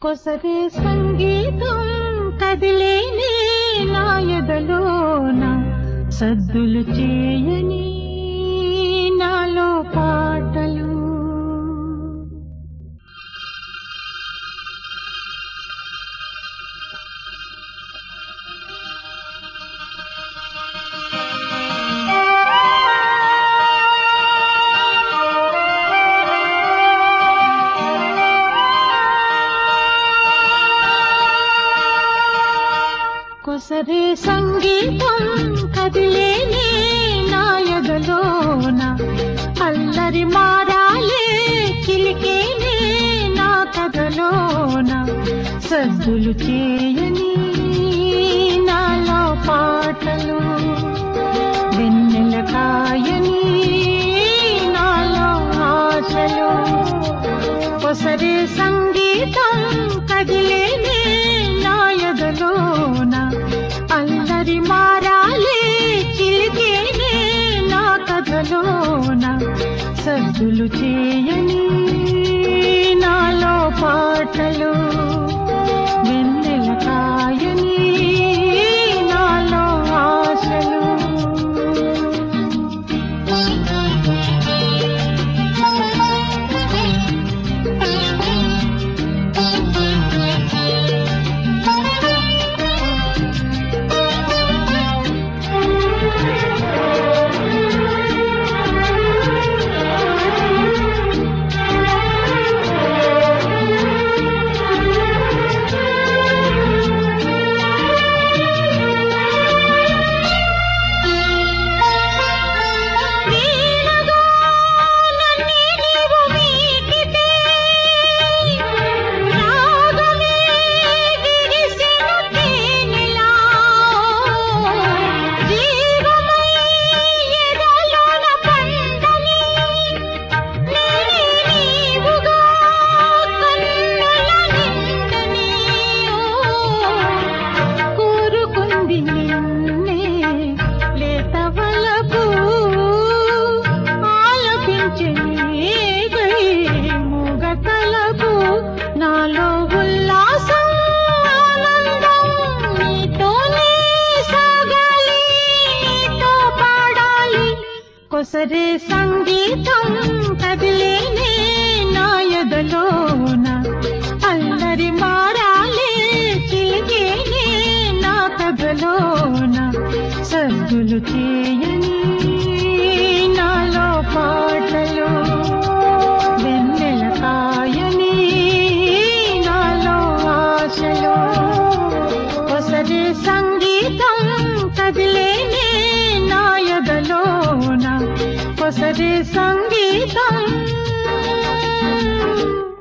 కొసరే సంగీతం కదిలేని నా ఎదలోన సద్దులు చేయని నాలో పాటలు కొసరే సంగీతం కదిలేని నా ఎదలోన అల్లరి మారాలే చిలికేనే నా కథలోన సద్దులు చేయని నాలో పాటలు వెన్నెల కాయని నాలో ఆశలు కొసరే సంగీతం కదిలేనే నా ఎదలోన అల్లరి మారాలే చిలికేనే నా కథలోన సద్దులు చేయని నాలో పాటలు వెన్నెల కాయని నాలో ఆశలు వీణగా నన్నే నీవు మీటితే రాగమే విరిసెను తేనెలా జీవమై ఎదలోన పండని నేనే నీవుగా కన్నుల నిండని కోరుకుంది నిన్నే లేతవలకు ఆలపించని మూగతలకు నాలో ఉల్లాసం ఆనందం నీతోనే సాగాలి నీతో పాడాలి కొసరే సంగీతం కదిలేనే నా ఎదలోన అల్లరి మారాలే చిలికేనే నా కథలోన సద్దులు చేయని నాలో పాటలు వెన్నెల కాయని నాలో ఆశలు కొసరే సంగీతం కదిలేనే నా ఎదలోన కొసరే సంగీతం